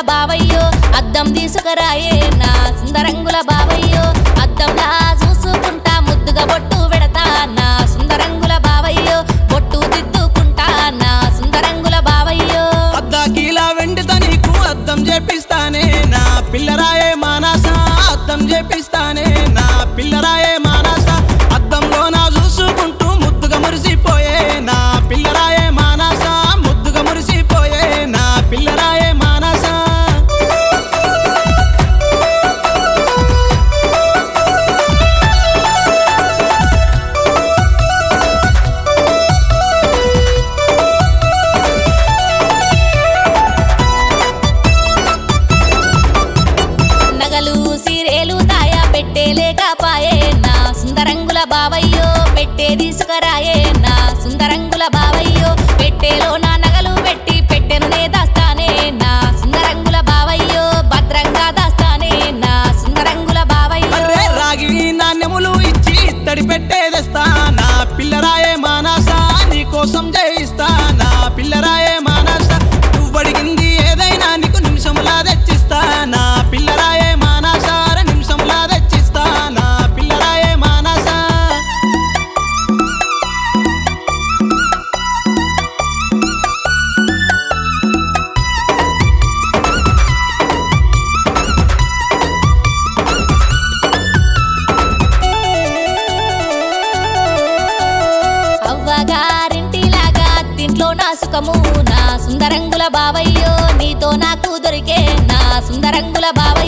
బావయ్యో అద్దం తీసుకురాయే నా సుందరంగుల బావయ్యో అద్దంలా చూసుకుంటా ముద్దుగా బొట్టు పెడతా నా సుందరంగుల బావయ్యో బొట్టు దిద్దుకుంటా నా సుందరంగుల బావయ్యో అద్దాకీలా వెండితో నీకు అద్దం చేపిస్తానే నా పిల్లరాయే మానస అద్దం చేపిస్తానే నా పిల్లరాయే మానస అద్దంలో నా చూసుకుంటూ ముద్దుగా మురిసిపోయే నా పిల్లరాయే మానస ముద్దుగా మురిసిపోయే నా పిల్లరాయే మానస నగలు సీరేలు దాయా పెట్టేలేకపాయే నా సుందరంగుల బావయ్యో పెట్టే తీసుకురాయే నా సుందరంగుల బావయ్యో పెట్టేలో నా నగలు పెట్టి పెట్టెను నే దాస్తానే నా సుందరంగుల బావయ్యో భద్రంగా దాస్తానే నా సుందరంగుల బావయ్యో అర్రే రాగి నాణ్యములు ఇచ్చి ఇత్తడి పెట్టేదేస్తా నా పిల్లరాయే మానస నీ కోసం జయిస్తా నా పిల్లరాయే మానస నువ్వడిగింది ఏదైనా నీకు నిమిషంలా తెచ్చిస్తా నా పిల్లరాయే మానస అర నిమిషంలా తెచ్చిస్తా నా పిల్లరాయే మానస అవ్వగారింటిలాగా తింట్లో నా సుఖము నా సుందరంగుల బావయ్యో నీతో నాకు దొరికే నా సుందరంగుల బావయ్యో